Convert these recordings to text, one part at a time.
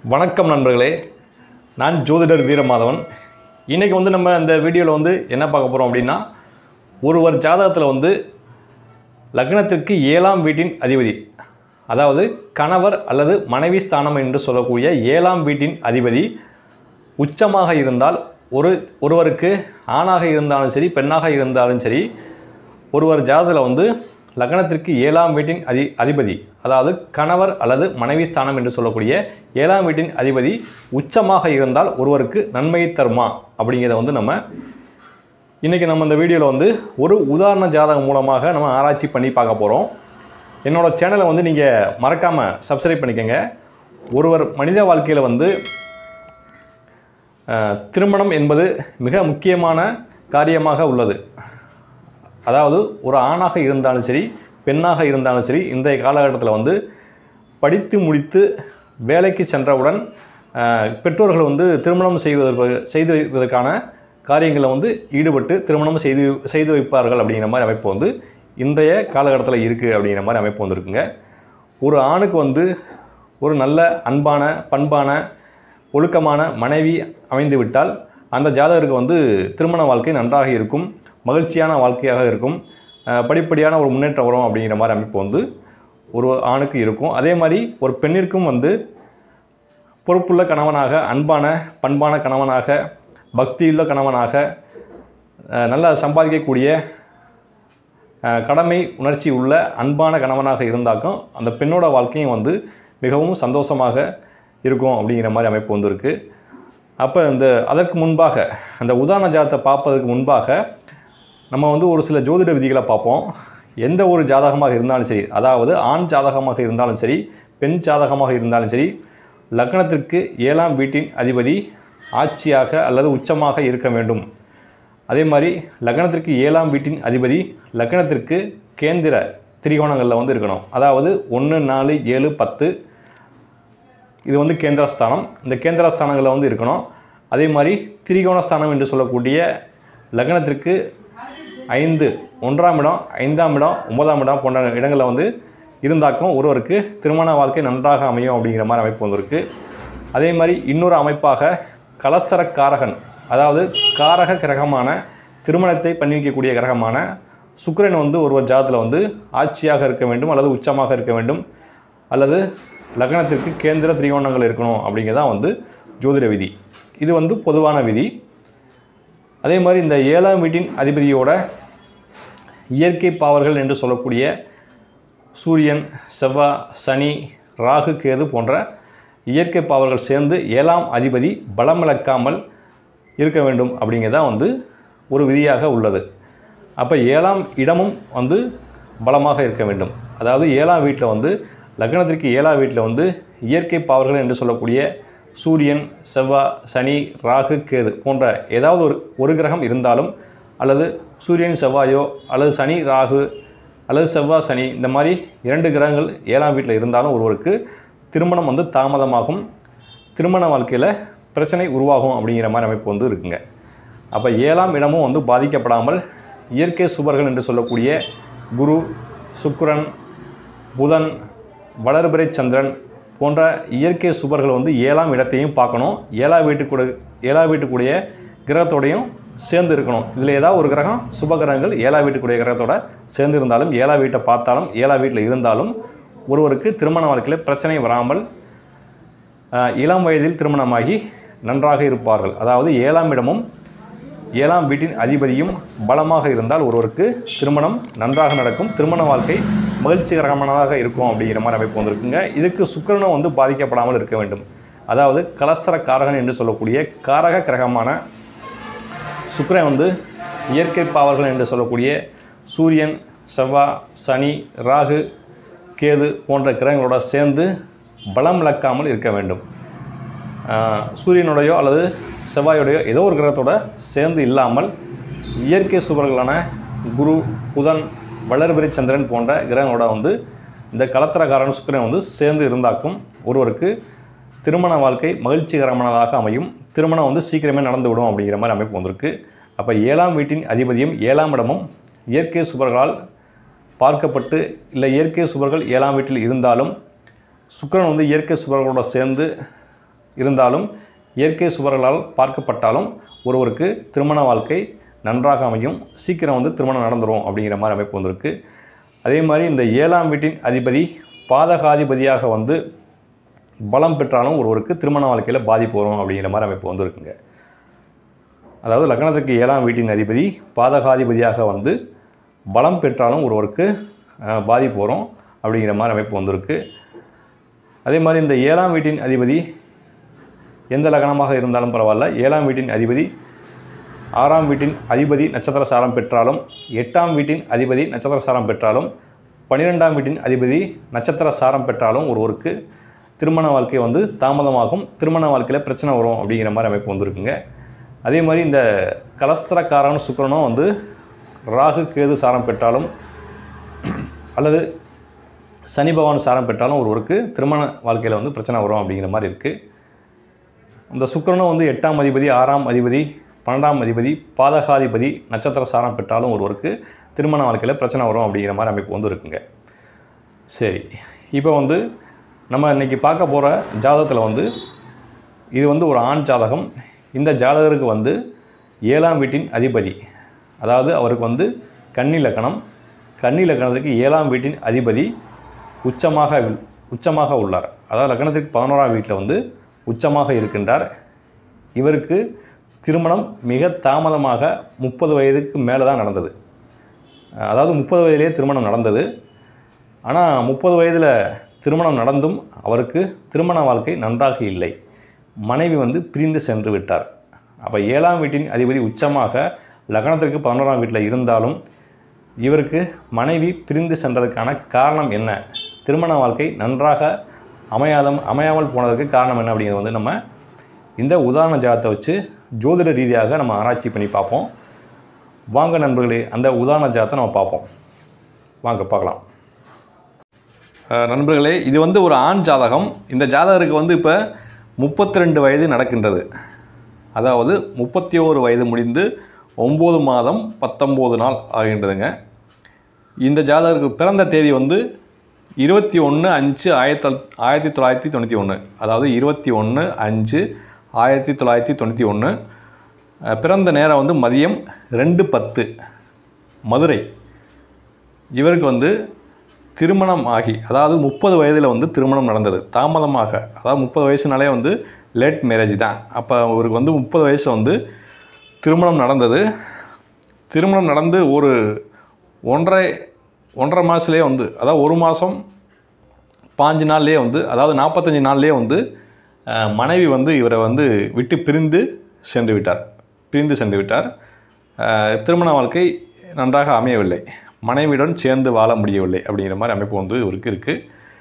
வணக்கம் நண்பர்களே நான் ஜோதிடர் வீரமாதவன் இன்றைக்கி வந்து நம்ம இந்த வீடியோவில் வந்து என்ன பார்க்க போகிறோம் அப்படின்னா ஒருவர் ஜாதகத்தில் வந்து லக்னத்திற்கு ஏழாம் வீட்டின் அதிபதி அதாவது கணவர் அல்லது மனைவி ஸ்தானம் என்று சொல்லக்கூடிய ஏழாம் வீட்டின் அதிபதி உச்சமாக இருந்தால் ஒரு ஒருவருக்கு ஆணாக இருந்தாலும் சரி பெண்ணாக இருந்தாலும் சரி ஒருவர் ஜாதகத்தில் வந்து லக்னத்திற்கு ஏழாம் வீட்டின் அதி அதிபதி அதாவது கணவர் அல்லது மனைவி ஸ்தானம் என்று சொல்லக்கூடிய ஏழாம் வீட்டின் அதிபதி உச்சமாக இருந்தால் ஒருவருக்கு நன்மையை தருமா அப்படிங்கிறத வந்து நம்ம இன்றைக்கி நம்ம இந்த வீடியோவில் வந்து ஒரு உதாரண ஜாதகம் மூலமாக நம்ம ஆராய்ச்சி பண்ணி பார்க்க போகிறோம் என்னோட சேனலை வந்து நீங்கள் மறக்காமல் சப்ஸ்கிரைப் பண்ணிக்கோங்க ஒருவர் மனித வாழ்க்கையில் வந்து அஹ், திருமணம் என்பது மிக முக்கியமான காரியமாக உள்ளது அதாவது ஒரு ஆணாக இருந்தாலும் சரி பெண்ணாக இருந்தாலும் சரி இன்றைய காலகட்டத்தில் வந்து படித்து முடித்து வேலைக்கு சென்றவுடன் அஹ், பெற்றோர்கள் வந்து திருமணம் செய்வதற்கு செய்து வைப்பதற்கான காரியங்களை வந்து ஈடுபட்டு திருமணம் செய்து செய்து வைப்பார்கள் அப்படிங்கிற மாதிரி அமைப்பு வந்து இன்றைய காலகட்டத்தில் இருக்குது அப்படிங்கிற மாதிரி அமைப்பு வந்து இருக்குங்க ஒரு ஆணுக்கு வந்து ஒரு நல்ல அன்பான பண்பான ஒழுக்கமான மனைவி அமைந்து விட்டால் அந்த ஜாதகருக்கு வந்து திருமண வாழ்க்கை நன்றாக இருக்கும் மகிழ்ச்சியான வாழ்க்கையாக இருக்கும் அஹ் படிப்படியான ஒரு முன்னேற்றம் வரும் அப்படிங்கிற மாதிரி அமைப்பு வந்து ஒரு ஆணுக்கு இருக்கும் அதே மாதிரி ஒரு பெண்ணிற்கும் வந்து பொறுப்புள்ள கணவனாக அன்பான பண்பான கணவனாக பக்தியுள்ள கணவனாக அஹ் நல்லா சம்பாதிக்கக்கூடிய அஹ் கடமை உணர்ச்சி உள்ள அன்பான கணவனாக இருந்தாக்கும் அந்த பெண்ணோட வாழ்க்கையும் வந்து மிகவும் சந்தோஷமாக இருக்கும் அப்படிங்கிற மாதிரி அமைப்பு வந்து இருக்குது அப்போ இந்த அதற்கு முன்பாக அந்த உதாரண ஜாதத்தை பார்ப்பதற்கு முன்பாக நம்ம வந்து ஒரு சில ஜோதிட விதிகளை பார்ப்போம் எந்த ஒரு ஜாதகமாக இருந்தாலும் சரி அதாவது ஆண் ஜாதகமாக இருந்தாலும் சரி பெண் ஜாதகமாக இருந்தாலும் சரி லக்னத்திற்கு ஏழாம் வீட்டின் அதிபதி ஆட்சியாக அல்லது உச்சமாக இருக்க வேண்டும் அதே மாதிரி லக்னத்திற்கு ஏழாம் வீட்டின் அதிபதி லக்னத்திற்கு கேந்திர திரிகோணங்களில் வந்து இருக்கணும் அதாவது ஒன்று நாலு ஏழு பத்து இது வந்து கேந்திரஸ்தானம் இந்த கேந்திரஸ்தானங்களில் வந்து இருக்கணும் அதே மாதிரி திரிகோணஸ்தானம் என்று சொல்லக்கூடிய லக்னத்திற்கு ஐந்து ஒன்றாம் இடம் ஐந்தாம் இடம் ஒன்பதாம் இடம் போன்ற இடங்களில் வந்து இருந்தாக்கும் ஒருவருக்கு திருமண வாழ்க்கை நன்றாக அமையும் அப்படிங்கிற மாதிரி அமைப்பு வந்திருக்கு அதே மாதிரி இன்னொரு அமைப்பாக கலஸ்தர காரகன் அதாவது காரக கிரகமான திருமணத்தை பண்ணி வைக்கக்கூடிய கிரகமான சுக்கிரன் வந்து ஒருவர் ஜாதத்தில் வந்து ஆட்சியாக இருக்க வேண்டும் அல்லது உச்சமாக இருக்க வேண்டும் அல்லது லக்னத்திற்கு கேந்திர திரிகோணங்கள் இருக்கணும் அப்படிங்கிறதான் வந்து ஜோதிட விதி இது வந்து பொதுவான விதி அதே மாதிரி இந்த ஏழாம் வீட்டின் அதிபதியோட இயற்கை பாவர்கள் என்று சொல்லக்கூடிய சூரியன் செவ்வாய் சனி ராகு கேது போன்ற இயற்கை பாவர்கள் சேர்ந்து ஏழாம் அதிபதி பலமிழக்காமல் இருக்க வேண்டும் அப்படிங்கிறதான் வந்து ஒரு விதியாக உள்ளது அப்போ ஏழாம் இடமும் வந்து பலமாக இருக்க வேண்டும் அதாவது ஏழாம் வீட்டில் வந்து லக்னத்திற்கு ஏழாம் வீட்டில் வந்து இயற்கை பாவர்கள் என்று சொல்லக்கூடிய சூரியன் செவ்வாய் சனி ராகு கேது போன்ற ஏதாவது ஒரு ஒரு கிரகம் இருந்தாலும் அல்லது சூரியன் செவ்வாயோ அல்லது சனி ராகு அல்லது செவ்வாய் சனி இந்த மாதிரி இரண்டு கிரகங்கள் ஏழாம் வீட்டில் இருந்தாலும் ஒருவருக்கு திருமணம் வந்து தாமதமாகும் திருமண வாழ்க்கையில் பிரச்சனை உருவாகும் அப்படிங்கிற மாதிரி அமைப்பு வந்து இருக்குங்க அப்போ ஏழாம் இடமும் வந்து பாதிக்கப்படாமல் இயற்கை சுபர்கள் என்று சொல்லக்கூடிய குரு சுக்கிரன் புதன் வளர்பிறை சந்திரன் போன்ற இயற்கை சுபர்கள் வந்து ஏழாம் இடத்தையும் பார்க்கணும் ஏழாம் வீட்டுக்கூட ஏழாம் வீட்டுக்குடைய கிரகத்தோடையும் சேர்ந்து இருக்கணும் இதில் ஏதாவது ஒரு கிரகம் சுப கிரகங்கள் ஏழாம் வீட்டுக்குடைய கிரகத்தோட சேர்ந்து இருந்தாலும் ஏழாம் வீட்டை பார்த்தாலும் ஏழாம் வீட்டில் இருந்தாலும் ஒருவருக்கு திருமண வாழ்க்கையில் பிரச்சனை வராமல் ஆஹ், இளம் வயதில் திருமணமாகி நன்றாக இருப்பார்கள் அதாவது ஏழாம் இடமும் ஏழாம் வீட்டின் அதிபதியும் பலமாக இருந்தால் ஒருவருக்கு திருமணம் நன்றாக நடக்கும் திருமண வாழ்க்கை மகிழ்ச்சிகரமானதாக இருக்கும் அப்படிங்கிற மாதிரி அமைப்பு வந்திருக்குங்க இதுக்கு சுக்கிரனும் வந்து பாதிக்கப்படாமல் இருக்க வேண்டும் அதாவது கலஸ்தர காரகன் என்று சொல்லக்கூடிய காரக கிரகமான சுக்கிரன் வந்து இயற்கை பாவர்கள் என்று சொல்லக்கூடிய சூரியன் செவ்வாய் சனி ராகு கேது போன்ற கிரகங்களோட சேர்ந்து பலம் இழக்காமல் இருக்க வேண்டும் ஆஹ் சூரியனுடையோ அல்லது செவ்வாயுடையோ ஏதோ ஒரு கிரகத்தோட சேர்ந்து இல்லாமல் இயற்கை சுவர்களான குரு புதன் வளர்பிறை சந்திரன் போன்ற கிரகங்களோட வந்து இந்த கலத்திரக்காரன் சுக்கிரன் வந்து சேர்ந்து இருந்தாக்கும் ஒருவருக்கு திருமண வாழ்க்கை மகிழ்ச்சிகரமானதாக அமையும் திருமணம் வந்து சீக்கிரமே நடந்துவிடும் அப்படிங்கிற மாதிரி அமைப்பு வந்திருக்கு அப்போ ஏழாம் வீட்டின் அதிபதியும் ஏழாம் இடமும் இயற்கை சுவர்களால் பார்க்கப்பட்டு இல்லை இயற்கை சுவர்கள் ஏழாம் வீட்டில் இருந்தாலும் சுக்கிரன் வந்து இயற்கை சுவர்களோட சேர்ந்து இருந்தாலும் இயற்கை சுவர்களால் பார்க்கப்பட்டாலும் ஒருவருக்கு திருமண வாழ்க்கை நன்றாக அமையும் சீக்கிரம் வந்து திருமணம் நடந்துரும் அப்படிங்கிற மாதிரி அமைப்பு வந்திருக்கு அதே மாதிரி இந்த ஏழாம் வீட்டின் அதிபதி பாதகாதிபதியாக வந்து பலம் பெற்றாலும் ஒருவருக்கு திருமண வாழ்க்கையில் பாதிப்பு வரும் அப்படிங்கிற மாதிரி அமைப்பு வந்திருக்குங்க அதாவது லக்னத்துக்கு ஏழாம் வீட்டின் அதிபதி பாதகாதிபதியாக வந்து பலம் பெற்றாலும் ஒருவருக்கு அஹ், பாதிப்பு வரும் அப்படிங்கிற மாதிரி அமைப்பு வந்திருக்கு அதே மாதிரி இந்த ஏழாம் வீட்டின் அதிபதி எந்த லக்னமாக இருந்தாலும் பரவாயில்ல ஏழாம் வீட்டின் அதிபதி ஆறாம் வீட்டின் அதிபதி நட்சத்திர சாரம் பெற்றாலும் எட்டாம் வீட்டின் அதிபதி நட்சத்திர சாரம் பெற்றாலும் பன்னிரெண்டாம் வீட்டின் அதிபதி நட்சத்திர சாரம் பெற்றாலும் ஒருவருக்கு திருமண வாழ்க்கை வந்து தாமதமாகும் திருமண வாழ்க்கையில் பிரச்சனை வரும் அப்படிங்கிற மாதிரி அமைப்பு வந்திருக்குங்க அதே மாதிரி இந்த கலஸ்திரக்காரன் சுக்கிரனும் வந்து ராகு கேது சாரம் பெற்றாலும் அல்லது சனி பகவான் சாரம் பெற்றாலும் ஒருவருக்கு திருமண வாழ்க்கையில் வந்து பிரச்சனை வரும் அப்படிங்கிற மாதிரி இருக்குது இந்த சுக்கிரனும் வந்து எட்டாம் அதிபதி ஆறாம் அதிபதி பன்னெண்டாம் அதிபதி பாதகாதிபதி நட்சத்திர சாரம் பெற்றாலும் ஒருவருக்கு திருமண வாழ்க்கையில் பிரச்சனை வரும் அப்படிங்கிற மாதிரி அமைப்பு வந்து இருக்குங்க சரி இப்போ வந்து நம்ம இன்னைக்கு பார்க்க போகிற ஜாதகத்தில் வந்து இது வந்து ஒரு ஆண் ஜாதகம் இந்த ஜாதகருக்கு வந்து ஏழாம் வீட்டின் அதிபதி அதாவது அவருக்கு வந்து கன்னி லக்கணம் கன்னி லக்கணத்துக்கு ஏழாம் வீட்டின் அதிபதி உச்சமாக வில்- உச்சமாக உள்ளார் அதாவது லக்கணத்துக்கு பதினோராம் வீட்டில் வந்து உச்சமாக இருக்கின்றார் இவருக்கு திருமணம் மிக தாமதமாக முப்பது வயதுக்கு மேலே தான் நடந்தது அஹ் அதாவது முப்பது வயதிலேயே திருமணம் நடந்தது ஆனால் முப்பது வயதில் திருமணம் நடந்தும் அவருக்கு திருமண வாழ்க்கை நன்றாக இல்லை மனைவி வந்து பிரிந்து சென்று விட்டார் அப்போ ஏழாம் வீட்டின் அதிபதி உச்சமாக லக்னத்திற்கு பதினோராம் வீட்டில் இருந்தாலும் இவருக்கு மனைவி பிரிந்து சென்றதுக்கான காரணம் என்ன திருமண வாழ்க்கை நன்றாக அமையாத அமையாமல் போனதற்கு காரணம் என்ன அப்படிங்கிறது வந்து நம்ம இந்த உதாரண ஜாதத்தை வச்சு ஜோதிட ரீதியாக நம்ம ஆராய்ச்சி பண்ணி பார்ப்போம் வாங்க நண்பர்களே அந்த உதாரண ஜாதத்தை நம்ம பார்ப்போம் வாங்க பார்க்கலாம் அஹ் நண்பர்களே இது வந்து ஒரு ஆண் ஜாதகம் இந்த ஜாதகருக்கு வந்து இப்போ முப்பத்தி ரெண்டு வயது நடக்கின்றது அதாவது முப்பத்தி ஓரு வயது முடிந்து ஒம்பது மாதம் பத்தொம்போது நாள் ஆகின்றதுங்க இந்த ஜாதகருக்கு பிறந்த தேதி வந்து இருபத்தி ஒன்று அஞ்சு ஆயிரத்தி ஆயிரத்தி தொள்ளாயிரத்தி தொண்ணூற்றி ஒன்று அதாவது இருபத்தி ஒன்று அஞ்சு ஆயிரத்தி தொள்ளாயிரத்தி தொண்ணூற்றி ஒன்று பிறந்த நேரம் வந்து மதியம் ரெண்டு பத்து மதுரை இவருக்கு வந்து திருமணம் ஆகி அதாவது முப்பது வயதில் வந்து திருமணம் நடந்தது தாமதமாக அதாவது முப்பது வயசுனாலே வந்து லேட் மேரேஜ் தான் அப்போ அவருக்கு வந்து முப்பது வயசில் வந்து திருமணம் நடந்தது திருமணம் நடந்து ஒரு ஒன்றரை ஒன்றரை மாதத்துலேயே வந்து அதாவது ஒரு மாதம் பாஞ்சு நாள்லேயே வந்து அதாவது நாற்பத்தஞ்சு நாள்லேயே வந்து அஹ், மனைவி வந்து இவரை வந்து விட்டு பிரிந்து சென்று விட்டார் பிரிந்து சென்று விட்டார் அஹ், திருமண வாழ்க்கை நன்றாக அமையவில்லை மனைவியுடன் சேர்ந்து வாழ முடியவில்லை அப்படிங்கிற மாதிரி அமைப்பு வந்து இவருக்கு இருக்குது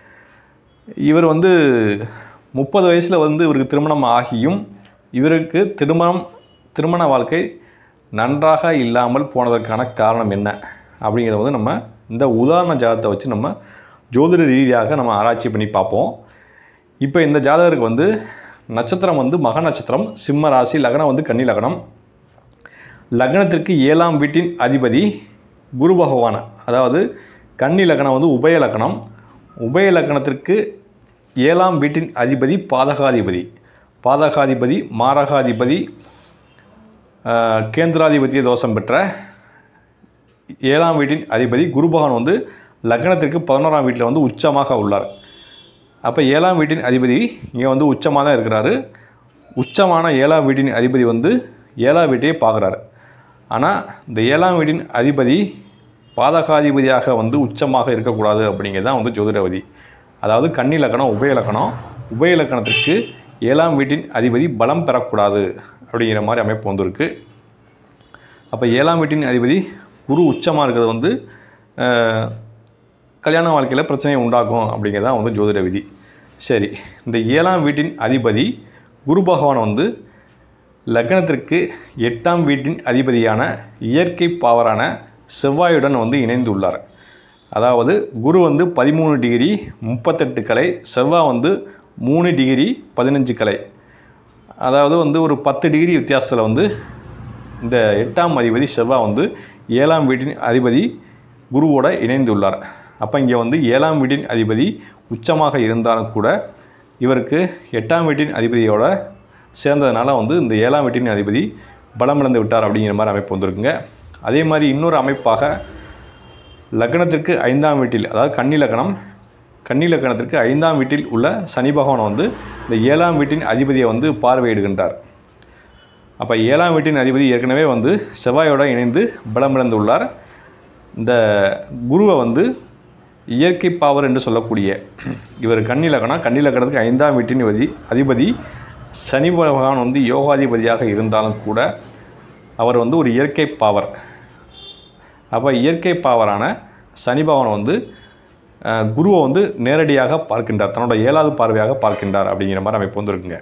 இவர் வந்து முப்பது வயசில் வந்து இவருக்கு திருமணம் ஆகியும் இவருக்கு திருமணம் திருமண வாழ்க்கை நன்றாக இல்லாமல் போனதற்கான காரணம் என்ன அப்படிங்கிறத வந்து நம்ம இந்த உதாரண ஜாதகத்தை வச்சு நம்ம ஜோதிட ரீதியாக நம்ம ஆராய்ச்சி பண்ணி பார்ப்போம் இப்போ இந்த ஜாதகருக்கு வந்து நட்சத்திரம் வந்து மக நட்சத்திரம் சிம்ம ராசி லக்னம் வந்து கன்னி லக்னம் லக்னத்திற்கு ஏழாம் வீட்டின் அதிபதி குரு பகவான் அதாவது கன்னி லக்னம் வந்து உபய லக்னம் உபய லக்னத்திற்கு ஏழாம் வீட்டின் அதிபதி பாதகாதிபதி பாதகாதிபதி மாரகாதிபதி ஆஹ், கேந்திராதிபத்திய தோஷம் பெற்ற ஏழாம் வீட்டின் அதிபதி குரு பகவான் வந்து லக்னத்திற்கு பதினோராம் வீட்டில் வந்து உச்சமாக உள்ளார் அப்போ ஏழாம் வீட்டின் அதிபதி இங்கே வந்து உச்சமாக தான் இருக்கிறாரு உச்சமான ஏழாம் வீட்டின் அதிபதி வந்து ஏழாம் வீட்டையே பார்க்குறாரு ஆனால் இந்த ஏழாம் வீட்டின் அதிபதி பாதகாதிபதியாக வந்து உச்சமாக இருக்கக்கூடாது அப்படிங்கிறது தான் வந்து ஜோதிட விதி அதாவது கன்னி லக்கணம் உபய லக்கணம் உபய லக்கணத்திற்கு ஏழாம் வீட்டின் அதிபதி பலம் பெறக்கூடாது அப்படிங்கிற மாதிரி அமைப்பு வந்திருக்கு அப்போ ஏழாம் வீட்டின் அதிபதி குரு உச்சமாக இருக்கிறது வந்து அஹ், கல்யாண வாழ்க்கையில் பிரச்சனையை உண்டாக்கும் அப்படிங்கிறது தான் வந்து ஜோதிட விதி சரி இந்த ஏழாம் வீட்டின் அதிபதி குரு பகவான் வந்து லக்னத்திற்கு எட்டாம் வீட்டின் அதிபதியான இயற்கை பாவரான செவ்வாயுடன் வந்து இணைந்துள்ளார் அதாவது குரு வந்து பதிமூணு டிகிரி முப்பத்தெட்டு கலை செவ்வாய் வந்து மூணு டிகிரி பதினஞ்சு கலை அதாவது வந்து ஒரு பத்து டிகிரி வித்தியாசத்தில் வந்து இந்த எட்டாம் அதிபதி செவ்வாய் வந்து ஏழாம் வீட்டின் அதிபதி குருவோட இணைந்துள்ளார் அப்போ இங்கே வந்து ஏழாம் வீட்டின் அதிபதி உச்சமாக இருந்தாலும் கூட இவருக்கு எட்டாம் வீட்டின் அதிபதியோட சேர்ந்ததுனால வந்து இந்த ஏழாம் வீட்டின் அதிபதி பலம் இழந்து விட்டார் அப்படிங்கிற மாதிரி அமைப்பு வந்திருக்குங்க அதே மாதிரி இன்னொரு அமைப்பாக லக்னத்திற்கு ஐந்தாம் வீட்டில் அதாவது கன்னி லக்னம் கன்னி லக்னத்திற்கு ஐந்தாம் வீட்டில் உள்ள சனி பகவான் வந்து இந்த ஏழாம் வீட்டின் அதிபதியை வந்து பார்வையிடுகின்றார் அப்போ ஏழாம் வீட்டின் அதிபதி ஏற்கனவே வந்து செவ்வாயோட இணைந்து பலமிழந்துள்ளார் இந்த குருவை வந்து இயற்கை பாவர் என்று சொல்லக்கூடிய இவர் கன்னி லக்னம் கன்னி லக்னத்துக்கு ஐந்தாம் வீட்டின் அதிபதி அதிபதி சனி பகவான் வந்து யோகாதிபதியாக இருந்தாலும் கூட அவர் வந்து ஒரு இயற்கை பாவர் அப்போ இயற்கை பாவரான சனி பகவான் வந்து அஹ், குருவை வந்து நேரடியாக பார்க்கின்றார் தன்னோட ஏழாவது பார்வையாக பார்க்கின்றார் அப்படிங்கிற மாதிரி அமைப்பு வந்து இருக்குங்க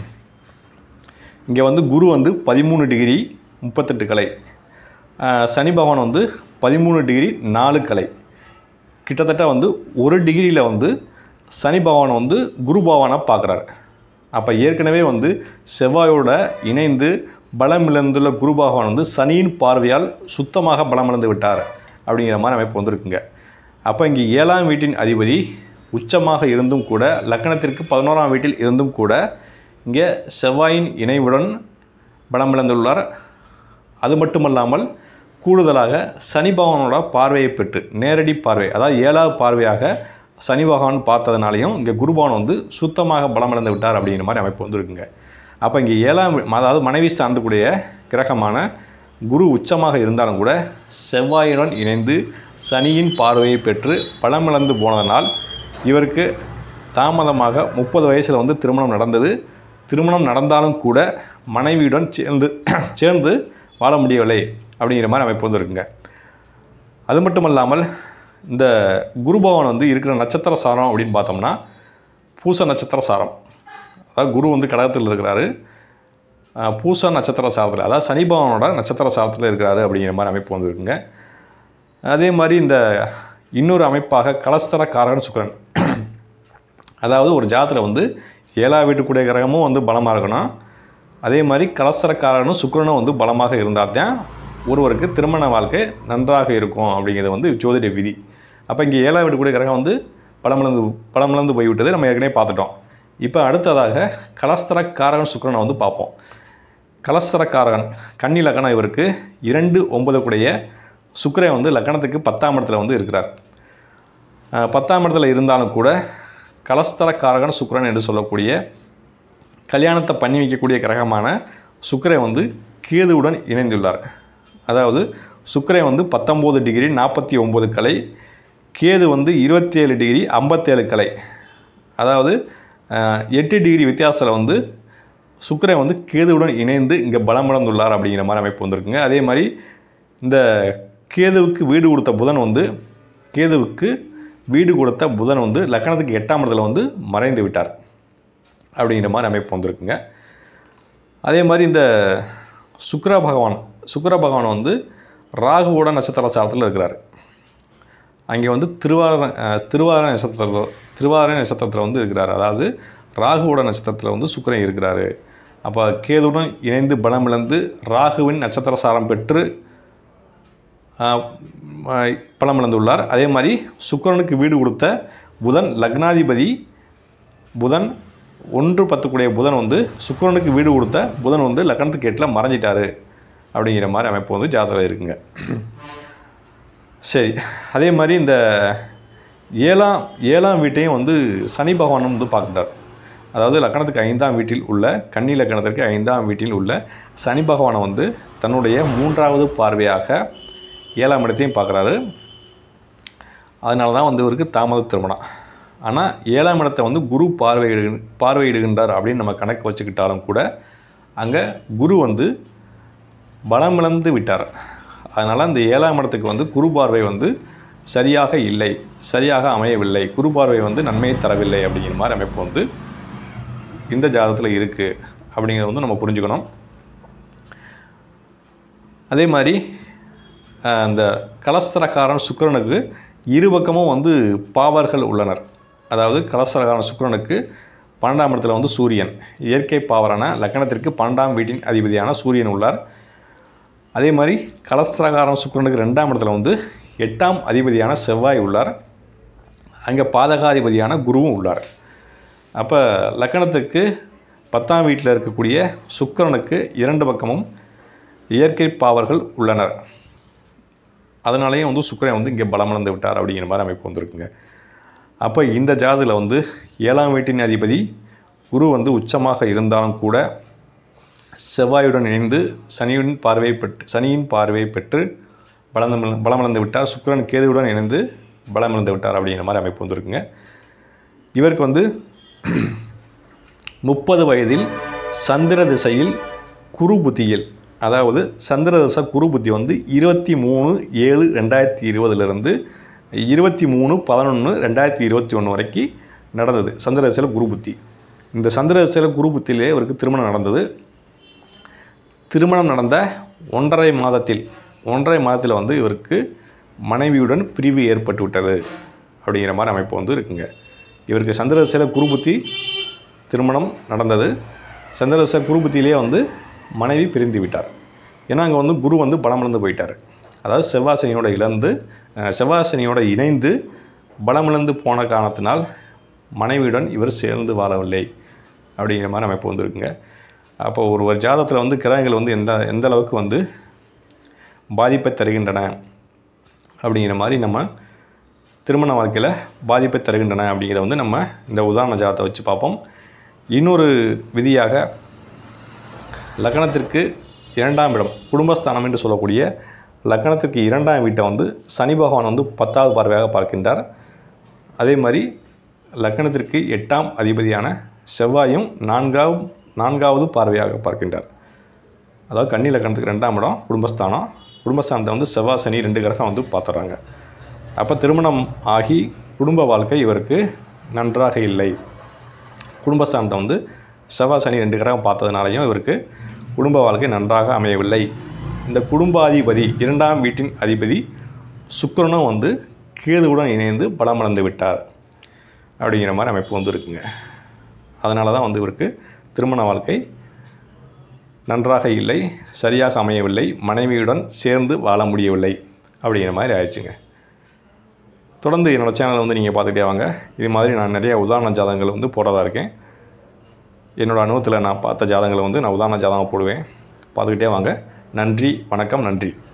இங்கே வந்து குரு வந்து பதிமூணு டிகிரி முப்பத்தெட்டு கலை அஹ், சனி பகவான் வந்து பதிமூணு டிகிரி நாலு கலை கிட்டத்தட்ட வந்து ஒரு டிகிரியில் வந்து சனி பகவான் வந்து குரு பகவானை பார்க்குறாரு அப்போ ஏற்கனவே வந்து செவ்வாயோட இணைந்து பலமிழந்துள்ள குரு பகவான் வந்து சனியின் பார்வையால் சுத்தமாக பலமிழந்து விட்டார் அப்படிங்கிற மாதிரி அமைப்பு வந்திருக்குங்க அப்போ இங்கே ஏழாம் வீட்டின் அதிபதி உச்சமாக இருந்தும் கூட லக்னத்திற்கு பதினோராம் வீட்டில் இருந்தும் கூட இங்கே செவ்வாயின் இணைவுடன் பலமிழந்துள்ளார் அது மட்டுமல்லாமல் கூடுதலாக சனி பகவானோட பார்வையை பெற்று நேரடி பார்வை அதாவது ஏழாவது பார்வையாக சனி பகவான் பார்த்ததுனாலையும் இங்கே குருபவன் வந்து சுத்தமாக பலமிழந்து விட்டார் அப்படிங்கிற மாதிரி அமைப்பு வந்துருக்குங்க அப்போ இங்கே ஏழாம் அதாவது மனைவி சார்ந்தக்கூடிய கிரகமான குரு உச்சமாக இருந்தாலும் கூட செவ்வாயுடன் இணைந்து சனியின் பார்வையை பெற்று பலமிழந்து போனதனால் இவருக்கு தாமதமாக முப்பது வயசில் வந்து திருமணம் நடந்தது திருமணம் நடந்தாலும் கூட மனைவியுடன் சேர்ந்து சேர்ந்து வாழ முடியவில்லை அப்படிங்கிற மாதிரி அமைப்பு வந்து இருக்குங்க அது மட்டும் இல்லாமல் இந்த குரு பகவான் வந்து இருக்கிற நட்சத்திர சாரம் அப்படின்னு பார்த்தோம்னா பூச நட்சத்திர சாரம் அதாவது குரு வந்து கடகத்தில் இருக்கிறாரு அஹ், பூச நட்சத்திர சாரத்தில் அதாவது சனி பகவானோட நட்சத்திர சாரத்தில் இருக்கிறாரு அப்படிங்கிற மாதிரி அமைப்பு வந்து இருக்குங்க அதே மாதிரி இந்த இன்னொரு அமைப்பாக கலஸ்தர காரகன் சுக்கிரன் அதாவது ஒரு ஜாதத்தில் வந்து ஏழா வீட்டுக்குடைய கிரகமும் வந்து பலமாக இருக்கணும் அதே மாதிரி கலசரக்காரனும் சுக்கிரனும் வந்து பலமாக இருந்தால் தான் ஒருவருக்கு திருமண வாழ்க்கை நன்றாக இருக்கும் அப்படிங்கிறது வந்து ஜோதிட விதி அப்போ இங்கே ஏழாம் வீட்டுக்குடைய கிரகம் வந்து பலமிழந்து பலமிழந்து போய்விட்டது நம்ம ஏற்கனவே பார்த்துட்டோம் இப்போ அடுத்ததாக கலஸ்தரக்காரகன் சுக்கிரனை வந்து பார்ப்போம் கலஸ்தரக்காரகன் கன்னி லக்கணம் இவருக்கு இரண்டு ஒன்பது கூடைய சுக்கிரன் வந்து லக்கணத்துக்கு பத்தாம் இடத்துல வந்து இருக்கிறார் அஹ் பத்தாம் இடத்துல இருந்தாலும் கூட கலஸ்தரக்காரகன் சுக்கிரன் என்று சொல்லக்கூடிய கல்யாணத்தை பண்ணி வைக்கக்கூடிய கிரகமான சுக்கிரன் வந்து கேதுவுடன் இணைந்துள்ளார் அதாவது சுக்கிரன் வந்து பத்தொம்போது டிகிரி நாற்பத்தி ஒம்பது கலை கேது வந்து இருபத்தி ஏழு டிகிரி ஐம்பத்தேழு கலை அதாவது அஹ், எட்டு டிகிரி வித்தியாசத்தில் வந்து சுக்கிரன் வந்து கேதுவுடன் இணைந்து இங்கே பலமிழந்துள்ளார் அப்படிங்கிற மாதிரி அமைப்பு வந்திருக்குங்க அதே மாதிரி இந்த கேதுவுக்கு வீடு கொடுத்த புதன் வந்து கேதுவுக்கு வீடு கொடுத்த புதன் வந்து லக்கணத்துக்கு எட்டாம் இடத்துல வந்து மறைந்து விட்டார் அப்படிங்கிற மாதிரி அமைப்பு வந்திருக்குங்க அதே மாதிரி இந்த சுக்கிர பகவான் சுக்கிர பகவான் வந்து ராகுவோட நட்சத்திர சாரத்தில் இருக்கிறார் அங்கே வந்து திருவார அஹ், திருவார நட்சத்திரத்தில் திருவார நட்சத்திரத்தில் வந்து இருக்கிறார் அதாவது ராகுவோட நட்சத்திரத்தில் வந்து சுக்கிரன் இருக்கிறாரு அப்போ கேதுவுடன் இணைந்து பலமிழந்து ராகுவின் நட்சத்திர சாரம் பெற்று ஆஹ், ஆஹ், பலமிழந்துள்ளார் அதே மாதிரி சுக்கிரனுக்கு வீடு கொடுத்த புதன் லக்னாதிபதி புதன் ஒன்று பத்துக்குடைய புதன் வந்து சுக்கிரனுக்கு வீடு கொடுத்த புதன் வந்து லக்னத்துக்கு எட்டில் மறைஞ்சிட்டாரு அப்படிங்கிற மாதிரி அமைப்பு வந்து ஜாதகம் இருக்குங்க சரி அதே மாதிரி இந்த ஏழாம் ஏழாம் வீட்டையும் வந்து சனி பகவான் வந்து பார்க்குறார் அதாவது லக்கணத்துக்கு ஐந்தாம் வீட்டில் உள்ள கன்னி லக்கணத்திற்கு ஐந்தாம் வீட்டில் உள்ள சனி பகவானை வந்து தன்னுடைய மூன்றாவது பார்வையாக ஏழாம் இடத்தையும் பார்க்குறாரு அதனால தான் வந்து இவருக்கு தாமத திருமணம் ஆனால் ஏழாம் இடத்தை வந்து குரு பார்வையிடு பார்வையிடுகின்றார் அப்படின்னு நம்ம கணக்கு வச்சுக்கிட்டாலும் கூட அங்கே குரு வந்து பலமிழந்து விட்டார் அதனால் அந்த ஏழாம் இடத்துக்கு வந்து குரு பார்வை வந்து சரியாக இல்லை சரியாக அமையவில்லை குரு பார்வை வந்து நன்மையை தரவில்லை அப்படிங்கிற மாதிரி அமைப்பு வந்து இந்த ஜாதகத்தில் இருக்குது அப்படிங்கிறத வந்து நம்ம புரிஞ்சுக்கணும் அதே மாதிரி அஹ், அந்த கலஸ்தரக்காரன் சுக்கிரனுக்கு இரு பக்கமும் வந்து பாவர்கள் உள்ளனர் அதாவது கலஸ்தரக்காரன் சுக்கிரனுக்கு பன்னெண்டாம் இடத்துல வந்து சூரியன் இயற்கை பாவரான லக்கணத்திற்கு பன்னெண்டாம் வீட்டின் அதிபதியான சூரியன் உள்ளார் அதே மாதிரி கலஸ்திரகாரம் சுக்கிரனுக்கு ரெண்டாம் இடத்துல வந்து எட்டாம் அதிபதியான செவ்வாய் உள்ளார் அங்கே பாதகாதிபதியான குருவும் உள்ளார் அப்போ லக்கணத்துக்கு பத்தாம் வீட்டில் இருக்கக்கூடிய சுக்கிரனுக்கு இரண்டு பக்கமும் இயற்கை பாவர்கள் உள்ளனர் அதனாலேயும் வந்து சுக்கிரன் வந்து இங்கே பலமிழந்து விட்டார் அப்படிங்கிற மாதிரி அமைப்பு வந்திருக்குங்க அப்போ இந்த ஜாதகத்தில் வந்து ஏழாம் வீட்டின் அதிபதி குரு வந்து உச்சமாக இருந்தாலும் கூட செவ்வாயுடன் இணைந்து சனியின் பார்வை பெற்று சனியின் பார்வை பெற்று பலந்து பலமிழந்து விட்டார் சுக்கிரன் கேதுவுடன் இணைந்து பலமிழந்து விட்டார் அப்படிங்கிற மாதிரி அமைப்பு வந்திருக்குங்க இவருக்கு வந்து முப்பது வயதில் சந்திர திசையில் குரு புத்தியில் அதாவது சந்திர தசை குரு புத்தி வந்து இருபத்தி மூணு ஏழு ரெண்டாயிரத்தி இருபதுலேருந்து இருபத்தி மூணு பதினொன்று ரெண்டாயிரத்தி இருபத்தி ஒன்று வரைக்கும் நடந்தது சந்திர தசையில் குரு புத்தி இந்த சந்திர தசையில் குரு புத்தியிலே இவருக்கு திருமணம் நடந்தது திருமணம் நடந்த ஒன்றரை மாதத்தில் ஒன்றரை மாதத்தில் வந்து இவருக்கு மனைவியுடன் பிரிவு ஏற்பட்டு விட்டது அப்படிங்கிற மாதிரி அமைப்பு வந்து இருக்குங்க இவருக்கு சந்திரதசையில் குருபுத்தி திருமணம் நடந்தது சந்திரதசை குருபுத்தியிலே வந்து மனைவி பிரிந்து விட்டார் ஏன்னா அங்கே வந்து குரு வந்து பலமிழந்து போயிட்டார் அதாவது செவ்வாசனியோட இழந்து அஹ், செவ்வாசனியோட இணைந்து பலமிழந்து போன காரணத்தினால் மனைவியுடன் இவர் சேர்ந்து வாழவில்லை அப்படிங்கிற மாதிரி அமைப்பு வந்திருக்குங்க அப்போ ஒரு ஒரு ஜாதகத்தில் வந்து கிரகங்கள் வந்து எந்த எந்த அளவுக்கு வந்து பாதிப்பை தருகின்றன அப்படிங்கிற மாதிரி நம்ம திருமண வாழ்க்கையில் பாதிப்பை தருகின்றன அப்படிங்கிறத வந்து நம்ம இந்த உதாரண ஜாதத்தை வச்சு பார்ப்போம் இன்னொரு விதியாக லக்னத்திற்கு இரண்டாம் இடம் குடும்பஸ்தானம் என்று சொல்லக்கூடிய லக்னத்திற்கு இரண்டாம் வீட்டை வந்து சனி பகவான் வந்து பத்தாவது பார்வையாக பார்க்கின்றார் அதே மாதிரி லக்னத்திற்கு எட்டாம் அதிபதியான செவ்வாயும் நான்காவது நான்காவது பார்வையாக பார்க்கின்றார் அதாவது கன்னி லக்னத்துக்கு ரெண்டாம் இடம் குடும்பஸ்தானம் குடும்பஸ்தானத்தை வந்து செவ்வாய் சனி ரெண்டு கிரகம் வந்து பார்த்துட்றாங்க அப்போ திருமணம் ஆகி குடும்ப வாழ்க்கை இவருக்கு நன்றாக இல்லை குடும்பஸ்தானத்தை வந்து செவ்வாய் சனி ரெண்டு கிரகம் பார்த்ததுனாலையும் இவருக்கு குடும்ப வாழ்க்கை நன்றாக அமையவில்லை இந்த குடும்பாதிபதி இரண்டாம் வீட்டின் அதிபதி சுக்கிரனும் வந்து கேதுவுடன் இணைந்து பலமடைந்து விட்டார் அப்படிங்கிற மாதிரி அமைப்பு வந்து இருக்குங்க அதனால தான் வந்து இவருக்கு திருமண வாழ்க்கை நன்றாக இல்லை சரியாக அமையவில்லை மனைவியுடன் சேர்ந்து வாழ முடியவில்லை அப்படிங்கிற மாதிரி ஆயிடுச்சுங்க தொடர்ந்து என்னோடய சேனலை வந்து நீங்கள் பார்த்துட்டே வாங்க இது மாதிரி நான் நிறைய உதாரண ஜாதகங்கள் வந்து போடுறதா இருக்கேன் என்னோடய அனுபவத்தில் நான் பார்த்த ஜாதகங்களை வந்து நான் உதாரண ஜாதகம் போடுவேன் பார்த்துக்கிட்டே வாங்க நன்றி வணக்கம் நன்றி